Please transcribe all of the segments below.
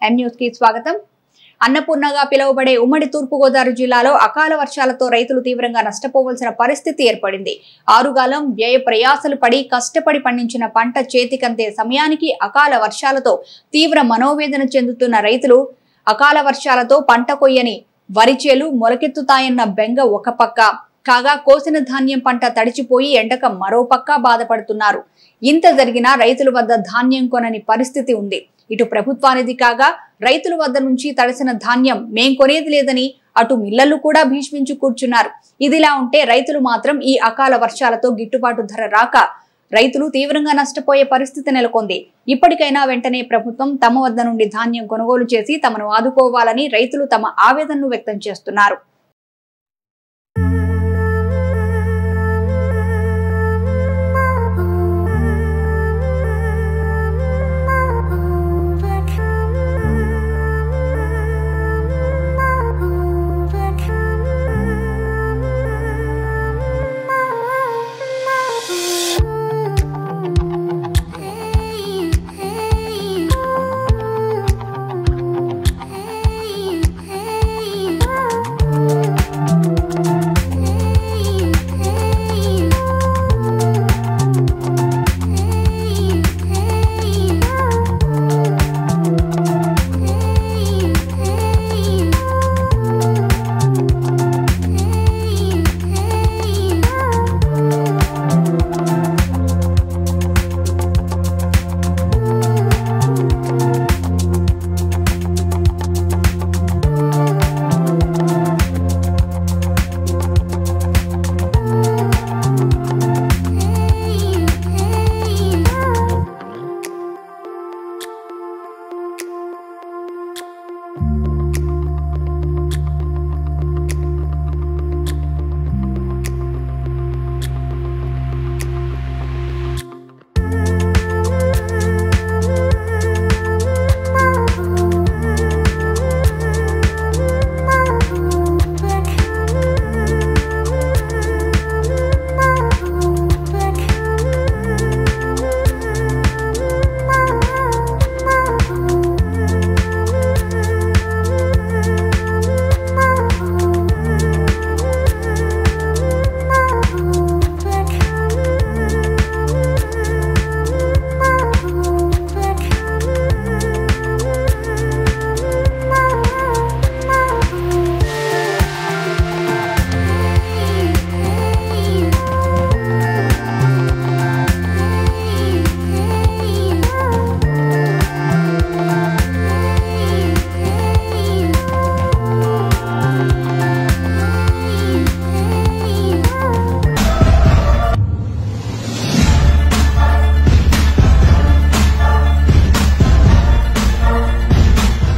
M news కి స్వాగతం అన్నపూర్ణగా పిలువబడే ఉమ్మడి తూర్పుగోదావరి జిల్లాలో అకాల వర్షాలతో రైతులు తీవ్రంగా నష్టపోవలసిన పరిస్థితి ఏర్పడింది ఆరుగాలం వ్యయ ప్రయాసలు పడి కష్టపడి పండించిన పంట చేతికందే సమయానికి అకాల వర్షాలతో తీవ్ర మనోవేదన చెందుతున్న రైతులు అకాల వర్షాలతో పంట కొయ్యని వరిచేలు మొలకెత్తుతాయన్న బెంగ ఒక పక్క కాగా కోసిన ధాన్యం పంట తడిచిపోయి ఎండక మరో పక్క బాధపడుతున్నారు ఇంత జరిగినా రైతుల వద్ద ధాన్యం కొనని పరిస్థితి ఉంది ఇటు ప్రభుత్వానిది కాగా రైతుల వద్ద నుంచి తడిసిన ధాన్యం మేం కొనేది లేదని అటు మిల్లలు కూడా భీష్మించి కూర్చున్నారు ఇదిలా ఉంటే రైతులు మాత్రం ఈ అకాల వర్షాలతో గిట్టుబాటు ధర రాక రైతులు తీవ్రంగా నష్టపోయే పరిస్థితి నెలకొంది ఇప్పటికైనా వెంటనే ప్రభుత్వం తమ వద్ద నుండి ధాన్యం కొనుగోలు చేసి తమను ఆదుకోవాలని రైతులు తమ ఆవేదనను వ్యక్తం చేస్తున్నారు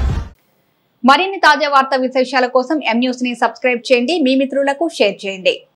మరిన్ని తాజా వార్తా విశేషాల కోసం ఎం న్యూస్ ని సబ్స్క్రైబ్ చేయండి మీ మిత్రులకు షేర్ చేయండి